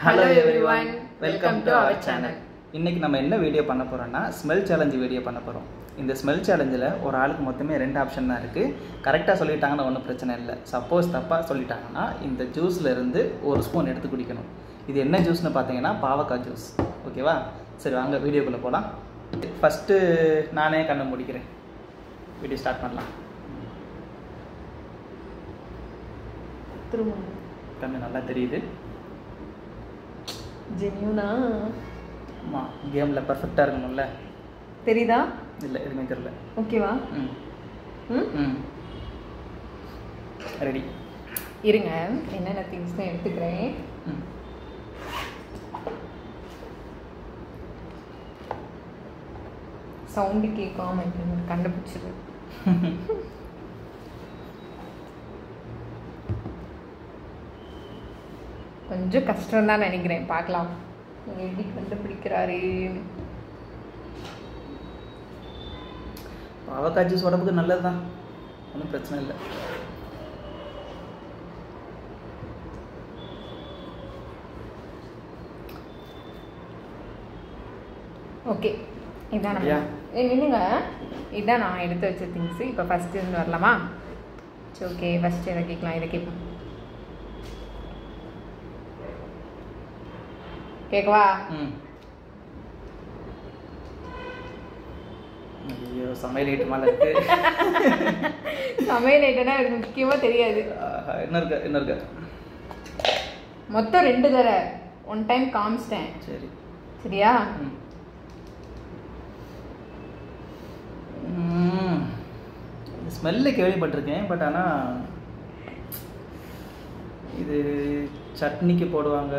Hello Hello everyone everyone. Welcome to our channel இன்னைக்கு நம்ம என்ன வீடியோ பண்ண போறோம்னா ஸ்மெல் சேலஞ்சு வீடியோ பண்ண போறோம் இந்த ஸ்மெல் சேலஞ்சில் ஒரு ஆளுக்கு மொத்தமே ரெண்டு ஆப்ஷன் தான் இருக்குது கரெக்டாக சொல்லிட்டாங்கன்னா ஒன்றும் பிரச்சனை இல்லை சப்போஸ் தப்பாக சொல்லிட்டாங்கன்னா இந்த ஜூஸில் இருந்து ஒரு ஸ்பூன் எடுத்து குடிக்கணும் இது என்ன ஜூஸ்னு பார்த்தீங்கன்னா பாவக்காய் ஜூஸ் ஓகேவா சரி வாங்க வீடியோக்குள்ளே போகலாம் ஃபஸ்ட்டு நானே கண்ணை முடிக்கிறேன் வீடியோ ஸ்டார்ட் பண்ணலாம் திரும்ப கண்ணு நல்லா தெரியுது ஜென்யூனா ஆமாம் கேமில் பர்ஃபெக்டாக இருக்கணும்ல தெரியுதா இல்லை எதுவுமே தெரியல ஓகேவா ம் ம் ம் ரெடி இருங்க என்னென்ன திங்ஸ் தான் எடுத்துக்கிறேன் ம் சவுண்டு கேட்காம இருக்கணும் கண்டுபிடிச்சிரு கொஞ்சம் கஷ்டம் தான் நினைக்கிறேன் பார்க்கலாம் நீங்க எப்படி கண்டுபிடிக்கிறாரு பாவக்காய் ஜூஸ் உடம்புக்கு நல்லது தான் ஒன்றும் பிரச்சனை இல்லை ஓகே இதான் நம்ம அப்படியா? ஏய், நில்லுங்க இதான் நான் எடுத்து வச்ச திங்ஸ் இப்போ ஃபஸ்ட்டு இருந்து வரலாமா சரி ஓகே ஃபஸ்ட்டு இதை கேட்கலாம் இதை கேட்போம் கேட்கவா ம் ஐயோ சமையல் ஐட்டம் மேலே இருக்கு சமையல் ஐட்டம்னா எனக்கு முக்கியமாக தெரியாது ஆஹா, என்ன இருக்கு என்ன இருக்கு மொத்தம் ரெண்டு தடவை ஒன் டைம் காமிச்சிட்டேன் சரி சரியா ம் ம் ஸ்மெல்லு கேள்விப்பட்டிருக்கேன் பட் ஆனால் இது சட்னிக்கு போடுவாங்க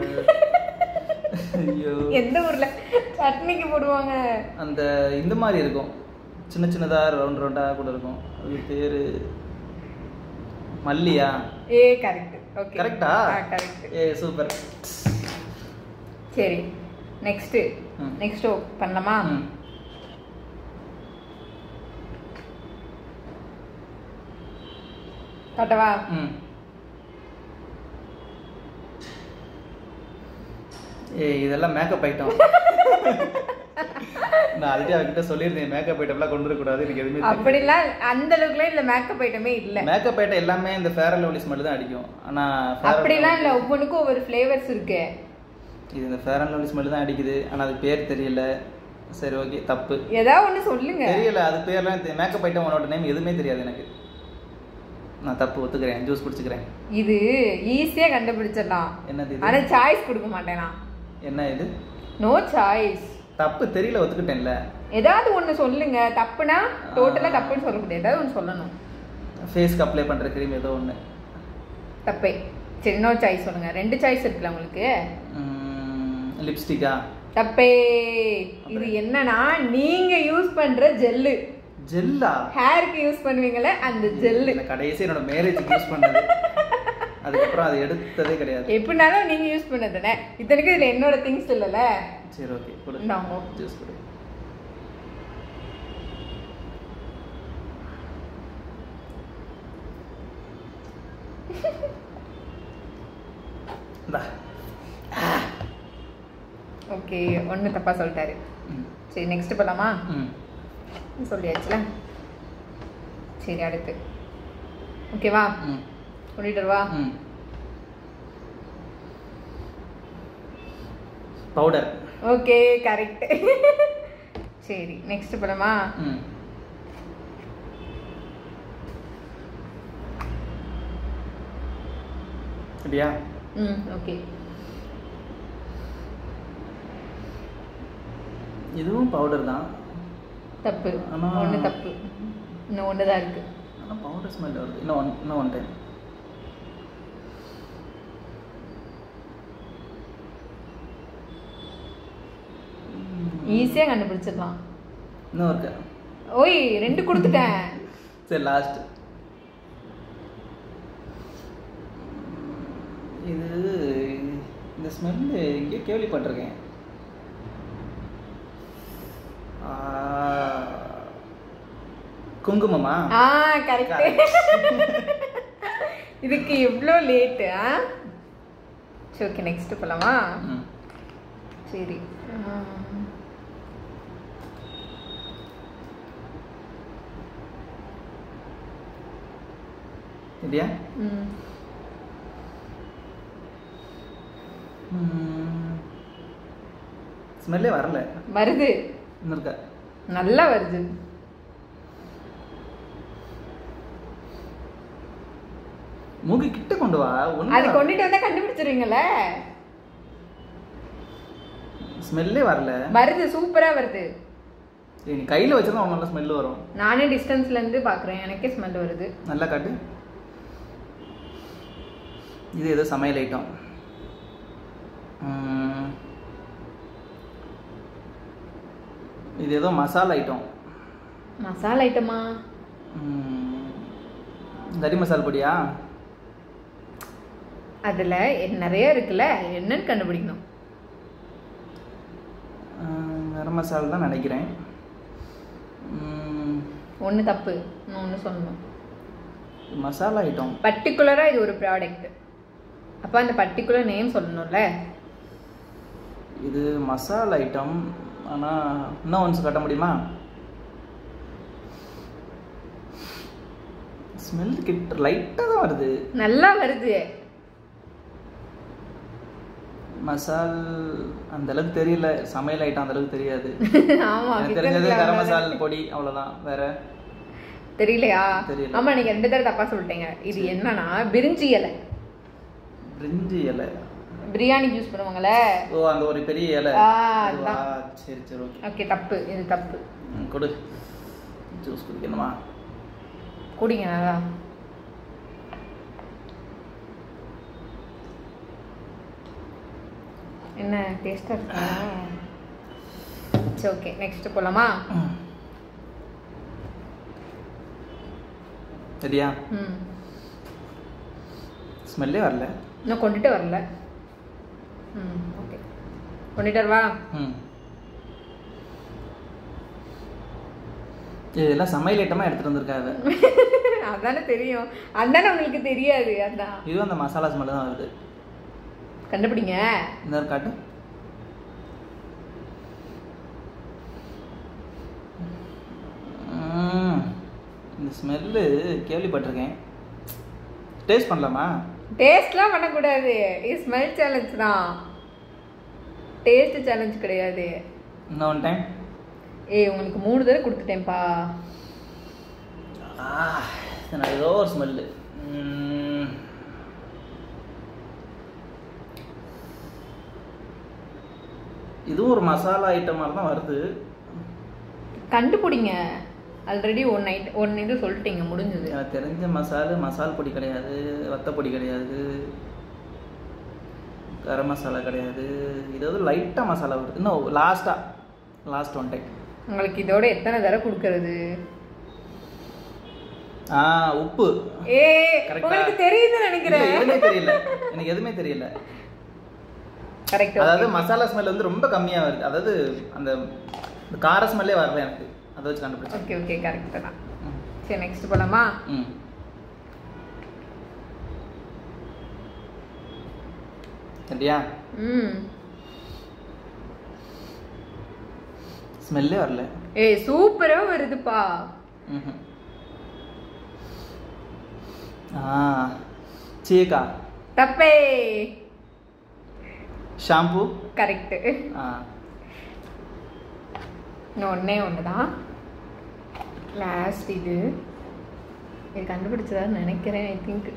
ஐயோ எந்த ஊர்ல சட்னிக்கு போடுவாங்க அந்த இந்த மாதிரி இருக்கும் சின்ன சின்னதாக ரவுண்ட் ரவுண்டாக கூட இருக்கும் அது பேர் மல்லியா ஏ கரெக்ட் ஓகே கரெக்டா கரெக்ட் ஏ சூப்பர் சரி நெக்ஸ்ட்டு ம். நெக்ஸ்ட் பண்ணலாமா ம் காட்டவா ம் ஏ இதெல்லாம் மேக்கப் ஐட்டம் நான் ஆல்ரெடி அவகிட்ட சொல்லியிருந்தேன் மேக்கப் ஐட்டம்லாம் கொண்டு வரக்கூடாது எனக்கு எதுவுமே தெரியாது. அப்படிலாம் அந்த அளவுக்குலாம் இல்ல மேக்கப் ஐட்டமே இல்ல மேக்கப் ஐட்டம் எல்லாமே இந்த ஃபேர் அண்ட் லவ்லி ஸ்மெல் தான் அடிக்கும் ஆனால் Fair and அப்படிலாம் இல்ல Lovely- ஒவ்வொன்றுக்கும் ஒவ்வொரு ஃப்ளேவர்ஸ் இருக்கு இது இந்த ஃபேர் அண்ட் லவ்லி ஸ்மெல் தான் அடிக்குது ஆனால் அது பேர் தெரியல சரி ஓகே தப்பு ஏதாவது ஒண்ணு சொல்லுங்க தெரியல அது பேர்லாம் மேக்கப் ஐட்டம் உன்னோட நேம் எதுவுமே தெரியாது எனக்கு நான் தப்பு ஒத்துக்கிறேன் ஜூஸ் குடிச்சுக்கிறேன் இது ஈஸியா கண்டுபிடிச்சிடலாம் என்னது இது ஆனா சாய்ஸ் கொடுக்க மாட்டேன் நான் என்ன இது நோ சாய்ஸ் தப்பு தெரியல ஒத்துக்கிட்டேன்ல ஏதாவது ஒண்ணு சொல்லுங்க தப்புனா டோட்டலா தப்புன்னு சொல்ல முடியாது ஏதாவது ஒண்ணு சொல்லணும் ஃபேஸ்க்கு அப்ளை பண்ணுற க்ரீம் ஏதோ ஒன்று தப்பே சரி இன்னொரு சாய்ஸ் சொல்லுங்க ரெண்டு சாய்ஸ் இருக்குல்ல உங்களுக்கு லிப்ஸ்டிக்கா தப்பே இது என்னன்னா நீங்க யூஸ் பண்ற ஜெல்லு ஜெல்லா ஹேருக்கு யூஸ் பண்ணுவீங்கல்ல அந்த ஜெல்லு நான் கடைசி என்னோட மேரேஜுக்கு யூஸ் பண்ணது அதுக்கப்புறம் அதை எடுத்ததே கிடையாது எப்படினாலும் நீங்க யூஸ் பண்ணதுனே இத்தனைக்கும் இதுல என்னோட திங்ஸ் இல்லைல்ல சரி ஓகே கொடு இந்தாங்க. ஜூஸ் கொடு இந்தா. ஓகே ஒண்ணு தப்பா சொல்லிட்டாரு ம். சரி நெக்ஸ்ட் போலாமா ம் சொல்லியாச்சுல சரி அடுத்து ஓகேவா ம் சொல்லிட்டு வா ம் பவுடர் ஓகே கரெக்ட் சரி நெக்ஸ்ட் போலாமா ம் அப்படியா ம் ஓகே இதுவும் பவுடர் தான் தப்பு ஆனா- ஒண்ணு தப்பு இன்னும் ஒன்று தான் இருக்கு ஆனால் பவுடர் ஸ்மெல் வருது இன்னும் ஒன் இன்னும் ஒன் டைம் ஈஸியா கண்டுபிடிச்சிடலாம் இன்னும் இருக்கு ஓய் ரெண்டு கொடுத்துட்டேன் சரி லாஸ்ட் இது இந்த ஸ்மெல்லு எங்கேயோ கேள்விப்பட்டிருக்கேன் ஆ, குங்குமமா ஆ கரெக்ட் இதுக்கு எவ்வளோ லேட்டு ஆ சரி ஓகே நெக்ஸ்ட் போகலாமா ம் சரி ஆம். இல்லையா ம் ஸ்மெல்லே வரல வருது இன்னும் இருக்கா நல்லா வருது மூக்கு கிட்ட கொண்டு வா அது ஒன்றும் கொண்டுட்டு வந்தா கண்டுபிடிச்சிருவீங்கல்ல ஸ்மெல்லே வரல வருது சூப்பரா வருது ஏய், நீ கையில் வச்சதான் அவன் நல்லா ஸ்மெல் வரும் நானே டிஸ்டன்ஸ்ல இருந்து பாக்குறேன் எனக்கே ஸ்மெல் வருது நல்லா காட்டு இது ஏதோ சமையல் ஐட்டம் இது ஏதோ மசாலா ஐட்டம் மசாலா ஐட்டமா கறி மசால் பொடியா அதுல நிறைய இருக்குல்ல என்னன்னு கண்டுபிடிக்கணும் ம், கரம் மசாலா தான் நினைக்கிறேன் ம், ஒண்ணு தப்பு இன்னும் ஒண்ணு சொல்லணும் மசாலா ஐட்டம் பர்டிகுலரா இது ஒரு ப்ராடக்ட் அப்ப அந்த பர்டிகுலர் நேம் சொல்லணும்ல இது மசாலா ஐட்டம் ஆனால் இன்னும் ஒன்ஸ் கட்ட முடியுமா ஸ்மெல் கிட்ட லைட்டாக தான் வருது நல்லா வருது மசால் அந்த அளவுக்கு தெரியல சமையல் ஐட்டம் அந்த அளவுக்கு தெரியாது ஆமா எனக்கு kitchen தெரிஞ்சது ல கரம் அவ்வளவுதான். மசால் பொடி அவ்வளோதான் வேற தெரியலையா தெரியல. ஆமா நீங்க ரெண்டு தடவை தப்பா சொல்லிட்டீங்க இது என்னன்னா பிரிஞ்சி இலை பிரிஞ்சி இலை பிரியாணிக்கு யூஸ் பண்ணுவாங்கல்ல ஓ அந்த ஒரு பெரிய இலை ஆ, அதுவா? அதான். சரி சரி ஓகே ஓகே தப்பு இது தப்பு கொடு ஜூஸ் குடிக்கணுமா குடிங்க நல்லா என்ன டேஸ்டா இருக்கா சரி ஓகே நெக்ஸ்ட் போலாமா ம். சரியா ம் ஸ்மெல்லே வரல இன்னும் கொண்டுட்டு வரல ம் ஓகே கொண்டுட்டு வரவா ம் இதெல்லாம் சமையல் ஐட்டமாக எடுத்துகிட்டு வந்திருக்காங்க அதானே தெரியும் அதானே உங்களுக்கு தெரியாது அதான் இதுவும் அந்த மசாலா ஸ்மெல்லு தான் வருது கண்டுபிடிங்க இந்த ஒரு காட்டு ம், இந்த ஸ்மெல்லு கேள்விப்பட்டிருக்கேன் டேஸ்ட் பண்ணலாமா டேஸ்ட்லாம் பண்ணக்கூடாது இது ஸ்மெல் சேலஞ்ச் தான் டேஸ்ட் சேலஞ்ச் கிடையாது இன்னும் ஒன் டைம் ஏய் உங்களுக்கு மூணு தடவை கொடுத்துட்டேன்ப்பா நான் ஏதோ ஒரு ஸ்மெல்லு இதுவும் ஒரு மசாலா ஐட்டம் மாதிரி தான் வருது கண்டுபிடிங்க ஆல்ரெடி ஒன் நைட் ஒன் இது சொல்லிட்டீங்க முடிஞ்சது எனக்கு தெரிஞ்ச மசாலு மசால் பொடி கிடையாது வத்த பொடி கிடையாது கரம் மசாலா கிடையாது இது வந்து லைட்டாக மசாலா வருது இன்னும் லாஸ்ட்டாக லாஸ்ட் ஒன் டைம் உங்களுக்கு இதோட எத்தனை தடவை கொடுக்கறது ஆ உப்பு ஏ Correct ஆ? உங்களுக்கு தெரியுதுன்னு இல்ல, நினைக்கிறேன் எதுவுமே தெரியல எனக்கு எதுவுமே தெரியல கரெக்ட் அதாவது மசாலா ஸ்மெல் வந்து ரொம்ப கம்மியாக வருது அதாவது அந்த இந்த கார ஸ்மெல்லே வரல எனக்கு அதை வச்சு கண்டுபிடிச்சேன் ஓகே ஓகே கரெக்ட் தான் ம். சரி நெக்ஸ்ட் போலாமா ம் சரியா ம் ஸ்மெல்லே வரல ஏய் சூப்பரா வருதுப்பா ம்ஹும். ஆ சீக்கா தப்பே ஷாம்பு கரெக்ட் ஆ இன்னும் ஒன்றே ஒன்று தான் லாஸ்ட் இது இது கண்டுபிடிச்சதான்னு நினைக்கிறேன் ஐ திங்க்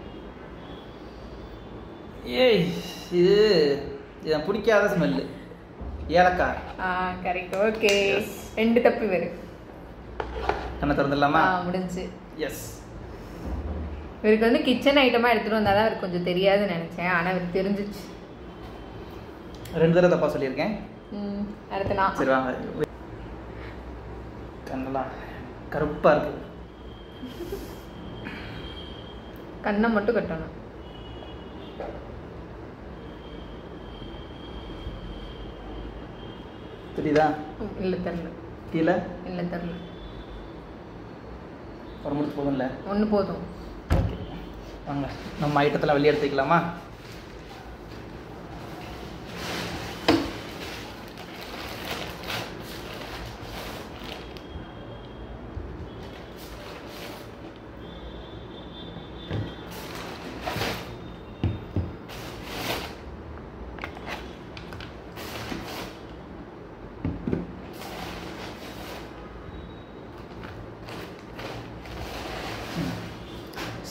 ஏய் இது இது எனக்கு பிடிக்காத ஸ்மெல்லு ஏலக்காய் ஆ கரெக்ட் ஓகே Yes. ரெண்டு தப்பி வரும் கண்ணை ஆ திறந்துடலாமா முடிஞ்சு எஸ் இவருக்கு வந்து கிச்சன் ஐட்டமாக எடுத்துகிட்டு வந்தால் தான் அவருக்கு கொஞ்சம் தெரியாதுன்னு நினச்சேன் ஆனால் அவருக்கு தெரிஞ்சிச்சு ரெண்டு தடவை தப்பா சொல்லியிருக்கேன் ம் அடுத்து நான் சரி வாங்க கண்ணெல்லாம் கருப்பாக இருக்கு கண்ணை மட்டும் கட்டணும் தெரியுதா இல்லை தெரில கீழே இல்லை தெரில ஒரு முடிச்சு போதும்ல ஒன்று போதும் ஓகே வாங்க நம்ம ஐட்டத்தில் வெளியே எடுத்துக்கலாமா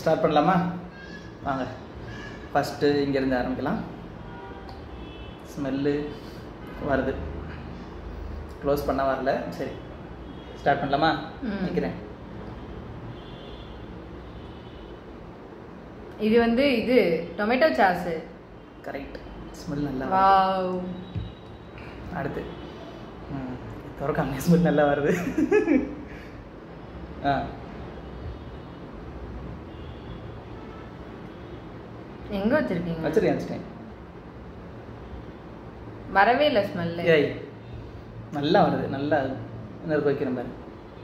ஸ்டார்ட் பண்ணலாமா வாங்க ஃபஸ்ட்டு இங்கேருந்து ஆரம்பிக்கலாம் ஸ்மெல்லு வருது க்ளோஸ் பண்ண வரல சரி ஸ்டார்ட் பண்ணலாமா ம். நிற்கிறேன் இது வந்து இது டொமேட்டோ சாஸ் கரெக்ட் ஸ்மெல் நல்லா வருது. வாவ் அடுத்து ம் திறக்காம ஸ்மெல் நல்லா வருது ஆ எங்க வச்சிருக்கீங்க வச்சிருக்கேன் வச்சிட்டேன் வரவே இல்லை ஸ்மெல்லு ஏய் நல்லா வருது நல்லா நெருப்பு வைக்கிறேன் பாரு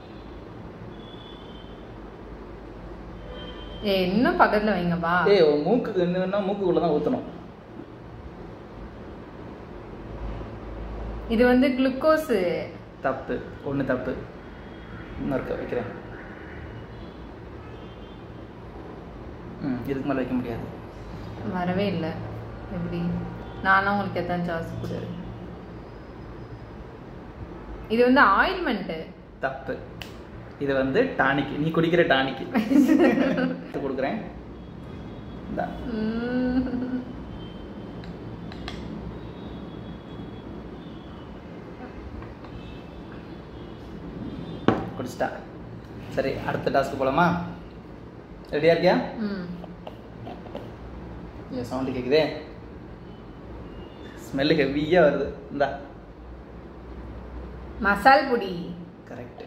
ஏ இன்னும் பக்கத்துல வைங்கப்பா ஏய் உன் மூக்குக்கு இன்னும் மூக்குக்குள்ள தான் ஊற்றணும் இது வந்து குளுக்கோஸ் தப்பு ஒன்று தப்பு இன்னொருக்க வைக்கிறேன் ம் இதுக்கு மேலே வைக்க முடியாது வரவே இல்லை எப்படி நானும் உங்களுக்கு எத்தனை சாஸ் சரி கொடுக்குறேன் இது வந்து ஆயில்மெண்ட்டு தப்பு இது வந்து டானிக் நீ குடிக்கிற டானிக் கொடுக்குறேன் இந்தா குடிச்சிட்டா சரி அடுத்த டாஸ்க்கு போலாமா ரெடியா இருக்கியா ம் என் சவுண்டு கேட்குதே ஸ்மெல்லு ஹெவியாக வருது இந்தா மசால் பொடி கரெக்ட்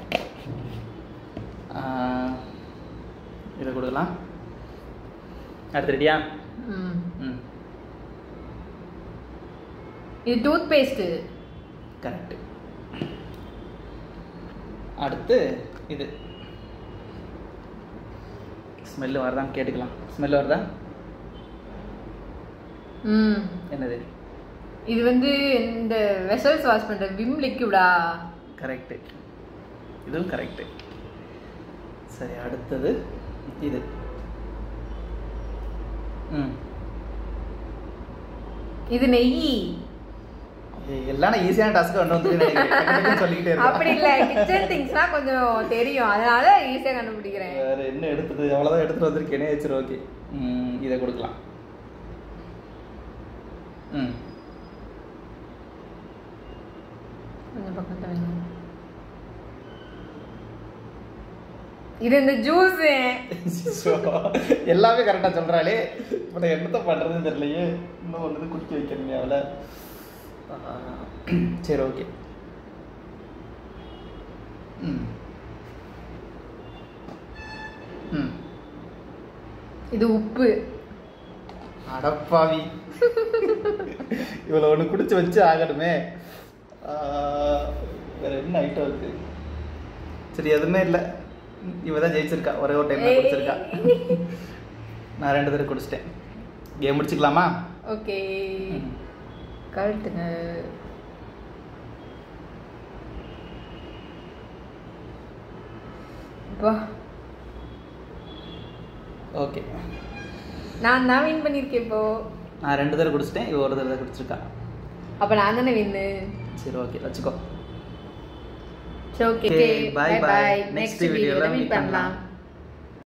இதை கொடுக்கலாம் அடுத்து ரெடியா ம் ம் இது டூத் பேஸ்ட்டு கரெக்ட் அடுத்து இது ஸ்மெல்லு வருதான்னு கேட்டுக்கலாம் ஸ்மெல் வருதா ம் என்னது இது வந்து இந்த வெசல்ஸ் வாஷ் பண்ற விம் லிக்விடா கரெக்டு இதுவும் கரெக்டு சரி அடுத்தது இது ம் இது நெய் ஏய், எல்லாம் நான் ஈஸியான டாஸ்க்கு கொண்டு வந்து நினைக்கிறேன் சொல்லிக்கிட்டே அப்படி இருக்கேன் இல்ல கிச்சன் திங்ஸ்லாம் கொஞ்சம் தெரியும் அதனால ஈஸியா கண்டுபிடிக்கிறேன் வேற என்ன எடுத்தது அவ்வளோதான் எடுத்துட்டு வந்திருக்கேனே சரி ஓகே ம் இதை கொடுக்கலாம் ம் கொஞ்சம் பக்கத்துல வைங்க. இது இந்த ஜூஸ் ஸோ எல்லாமே கரெக்டாக சொல்கிறாளே இப்போ என்னத்த பண்ணுறதுன்னு தெரியலையே இன்னும் ஒன்று குடிக்க வைக்கிறீங்க அவளை சரி ஓகே ம் ம் இது உப்பு அடப்பாவி இவ்வளோ ஒன்று குடிச்சு வச்சு ஆகணுமே ஆ, வேற என்ன ஐட்டம் இருக்கு சரி எதுவுமே இல்லை இவ தான் ஜெயிச்சிருக்கா ஒரே ஒரு டைம் குடிச்சிருக்கா நான் ரெண்டு தடவை குடிச்சிட்டேன் கேம் முடிச்சுக்கலாமா ஓகே ம். கழட்டுங்க வா ஓகே நான் தான் வின் பண்ணியிருக்கேன் இப்போ நான் ரெண்டு தடவை குடிச்சிட்டேன் இவ ஒரு தடவை குடிச்சிருக்கா அப்ப நான் தானே வின்னு சரி ஓகே வச்சுக்கோ சரி okay Okay, bye bye bye. Bye Next next video ல வீடியோல meet மீட் பண்ணலாம். பண்ணலாம்